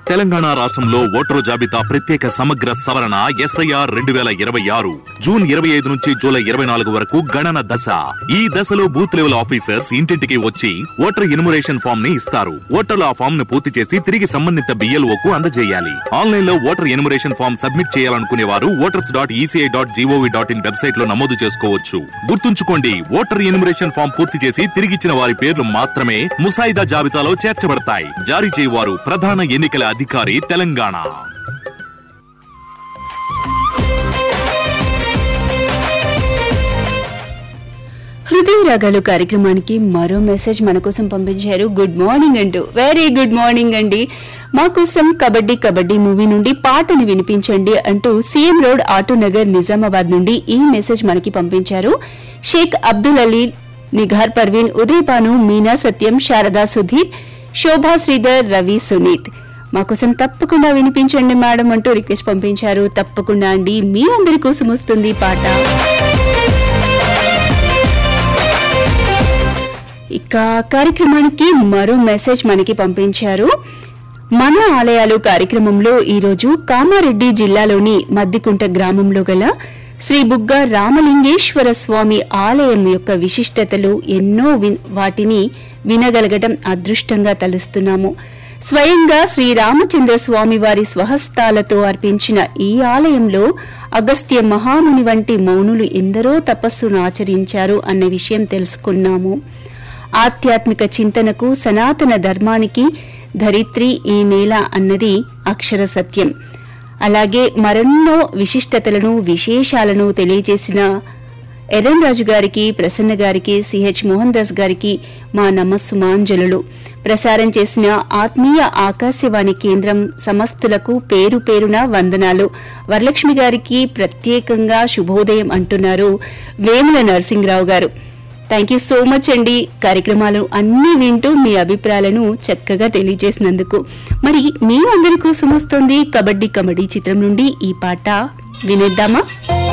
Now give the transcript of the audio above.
తెలంగాణ రాష్ట్రంలో ఓటరు జాబితా ప్రత్యేక సమగ్ర సవరణ ఎస్ఐఆర్ రెండు వేల ఇరవై ఆరు జూన్ ఇరవై ఐదు నుంచి జూలై ఇరవై నాలుగు వరకు గణన దశ ఈ దశలో బూత్ లెవెల్ ఆఫీసర్స్ ఇంటింటికి వచ్చి ఓటర్ ఇన్మురేషన్ ఫామ్ ని ఇస్తారు ఓటర్లు ఆ ఫామ్ ను పూర్తి చేసి తిరిగి సంబంధిత బిఎల్ఓ కు అందజేయాలి ఆన్లైన్ లో ఓటర్ ఇన్మురేషన్ ఫామ్ సబ్మిట్ చేయాలనుకునే వారు voters dot ECI dot GOV dot in website లో నమోదు చేసుకోవచ్చు గుర్తుంచుకోండి ఓటర్ ఇన్మురేషన్ ఫామ్ పూర్తి చేసి తిరిగిచ్చిన వారి పేర్లు మాత్రమే ముసాయిదా జాబితాలో చేర్చబడతాయి జారీ చేయవారు ప్రధాన ఎన్నికల అధికారి తెలంగాణ హృదయ రాగాలు కార్యక్రమానికి మరో మెసేజ్ మన కోసం పంపించారు గుడ్ మార్నింగ్ అంటూ వెరీ గుడ్ మార్నింగ్ అండి మా కోసం కబడ్డీ కబడ్డీ మూవీ నుండి పాటను వినిపించండి అంటూ CM road Auto Nagar Nizamabad నుండి ఈ మెసేజ్ మనకి పంపించారు షేక్ అబ్దుల్ అలీ నిఘార్ పర్వీన్ ఉదయ్ భాను మీనా సత్యం శారదా సుధీర్ శోభా శ్రీధర్ రవి సునీత్ మా కోసం తప్పకుండా వినిపించండి మేడం అంటూ రిక్వెస్ట్ పంపించారు తప్పకుండా అండి మీ అందరి కోసం వస్తుంది ఈ పాట ఇక కార్యక్రమానికి మరో మెసేజ్ మనకి పంపించారు మన ఆలయాలు కార్యక్రమంలో ఈరోజు కామారెడ్డి జిల్లాలోని మద్దికుంట గ్రామంలో గల శ్రీ బుగ్గ రామలింగేశ్వర స్వామి ఆలయం యొక్క విశిష్టతలు ఎన్నో విన్- వాటిని వినగలగటం అదృష్టంగా తలుస్తున్నాము స్వయంగా శ్రీ రామచంద్ర స్వామి వారి స్వహస్తాలతో అర్పించిన ఈ ఆలయంలో అగస్త్య మహాముని వంటి మౌనులు ఎందరో తపస్సును ఆచరించారు అన్న విషయం తెలుసుకున్నాము ఆధ్యాత్మిక చింతనకు సనాతన ధర్మానికి ధరిత్రి ఈ నేల అన్నది అక్షర సత్యం అలాగే మరెన్నో విశిష్టతలను విశేషాలను తెలియజేసిన ఎర్రం రాజు గారికి ప్రసన్న గారికి సిహెచ్ మోహన్ దాస్ గారికి మా నమస్సుమాంజలులు ప్రసారం చేసిన ఆత్మీయ ఆకాశవాణి కేంద్రం సమస్తులకు పేరు పేరున వందనాలు వరలక్ష్మి గారికి ప్రత్యేకంగా శుభోదయం అంటున్నారు వేముల నరసింహరావు గారు థ్యాంక్ యూ సో మచ్ అండి కార్యక్రమాలు అన్ని వింటూ మీ అభిప్రాయాలను చక్కగా తెలియజేసినందుకు మరి మీ అందరి కోసం వస్తుంది కబడ్డీ కబడ్డీ చిత్రం నుండి ఈ పాట వినేద్దామా